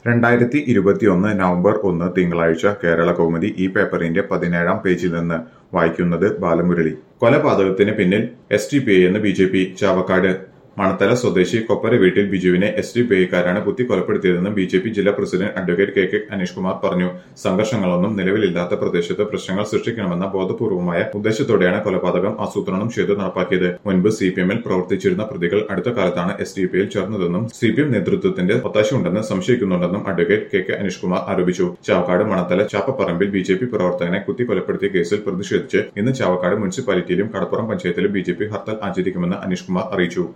രണ്ടായിരത്തി ഇരുപത്തിയൊന്ന് നവംബർ ഒന്ന് തിങ്കളാഴ്ച കേരള കൗമുദി ഈ പേപ്പറിന്റെ പതിനേഴാം പേജിൽ നിന്ന് വായിക്കുന്നത് ബാലമുരളി കൊലപാതകത്തിന് പിന്നിൽ എസ് ടി പി ഐ എന്ന് B J P Chavakkad Manathala സ്വദേശി കൊപ്പര വീട്ടിൽ ബിജുവിനെ എസ് ഡി പി ഐക്കാരാണ് കുത്തി കൊലപ്പെടുത്തിയതെന്ന് ബി ജെ പി ജില്ലാ president advocate K K Aneesh Kumar പറഞ്ഞു സംഘർഷങ്ങളൊന്നും നിലവിലില്ലാത്ത പ്രദേശത്ത് പ്രശ്നങ്ങൾ സൃഷ്ടിക്കണമെന്ന ബോധപൂർവമായ ഉദ്ദേശത്തോടെയാണ് കൊലപാതകം ആസൂത്രണം ചെയ്ത് നടപ്പാക്കിയത് മുൻപ് സി പി എമ്മിൽ പ്രവർത്തിച്ചിരുന്ന പ്രതികൾ അടുത്ത കാലത്താണ് എസ് ഡി പി ഐയിൽ ചേർന്നതെന്നും സി പി എം നേതൃത്വത്തിന്റെ ഒത്താശയുണ്ടെന്ന് സംശയിക്കുന്നുണ്ടെന്നും advocate K K Aneesh Kumar ആരോപിച്ചു ചാവക്കാട് മണത്തല ചാപ്പപ്പറമ്പിൽ ബി ജെ പി പ്രവർത്തകനെ കുത്തി കൊലപ്പെടുത്തിയ കേസിൽ പ്രതിഷേധിച്ച് ഇന്ന് ചാവക്കാട് മുനിസിപ്പാലിറ്റിയിലും കടപ്പുറം പഞ്ചായത്തിലും ബി ജെ പി ഹർത്താൽ ആചരിക്കുമെന്ന് അനീഷ് കുമാർ അറിയിച്ചു